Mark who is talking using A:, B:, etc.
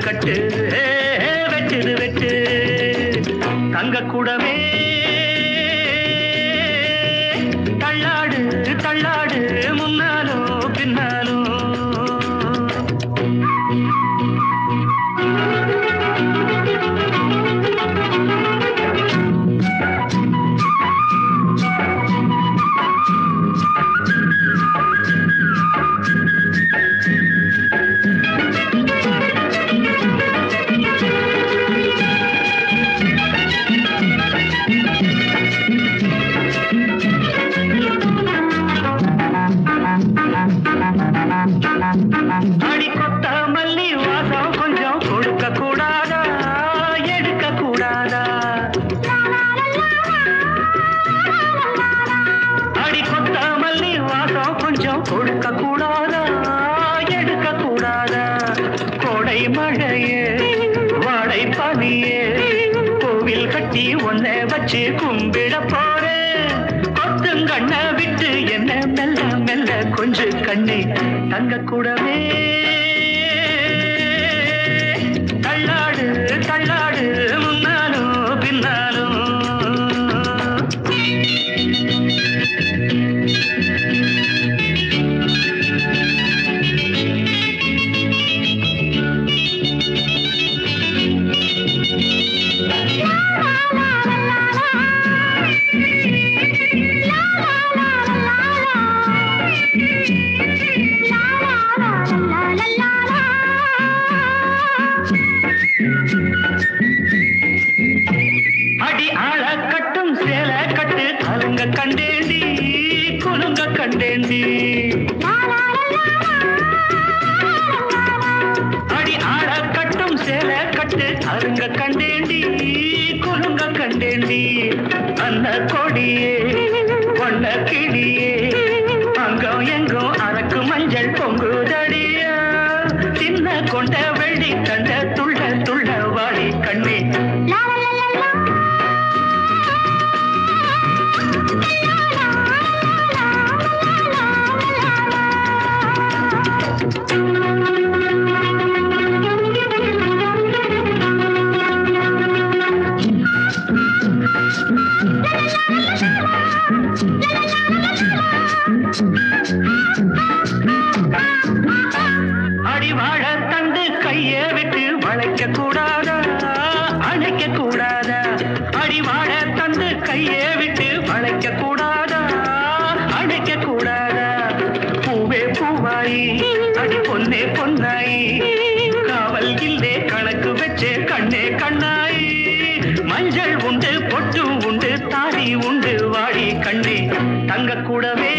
A: கட்டு ஏ, வெட்டுது வெட்டு தங்க கூடவே தள்ளாடு தள்ளாடு முன்னாலும் பின்னாலும் அடி கொத்த மல்லி வாசம் கொஞ்சம் கொடுக்க கூடாதா எடுக்க கூடாதா அடி கொத்த மல்லி வாசம் கொஞ்சம் கொடுக்க கூடாதா எடுக்க கூடாதா கோடை மழையே வாடை பனியே கோவில் கட்டி ஒன்ன வச்சு கும்பிட போறேன் கொத்துங்கண்ண விட்டு என்ன மெல்ல மெல்ல கொஞ்சு கண்ணே தங்க கூடவே தள்ளாடு தள்ளாடு முன்னாலும் பின்னாலும் அடி ஆள கட்டும் சேல கட்டு கலுங்க கண்டேண்டி குலுங்க கண்டேண்டி அடி ஆள கட்டும் சேல கட்டு கலுங்க கண்டேண்டி குலுங்க கண்டேண்டி அந்த கொடியே பொண்ண கிளியே அங்கம் எங்கும் அரக்கு மஞ்சள் பொங்குதடியா சின்ன கொண்ட வெள்ளி கண்ட துள்ள துள்ள வாடி கண்ணே அடிவாழ தந்து கைய விட்டு வளைக்க கூடாதா அணைக்க கூடாதா அடிவாழ தந்து கைய விட்டு வளைக்க கூடாதா அணைக்க கூடாதா பூவே பூவாயி அடி பொன்னே பொன்னாயி காவல் இல்லே கணக்கு வச்சே கண்ணே கண்ணாயி மஞ்சள் உண்டு பொட்டு உண்டு தாலி உண்டு வாடி கண்ணே தங்க கூடவே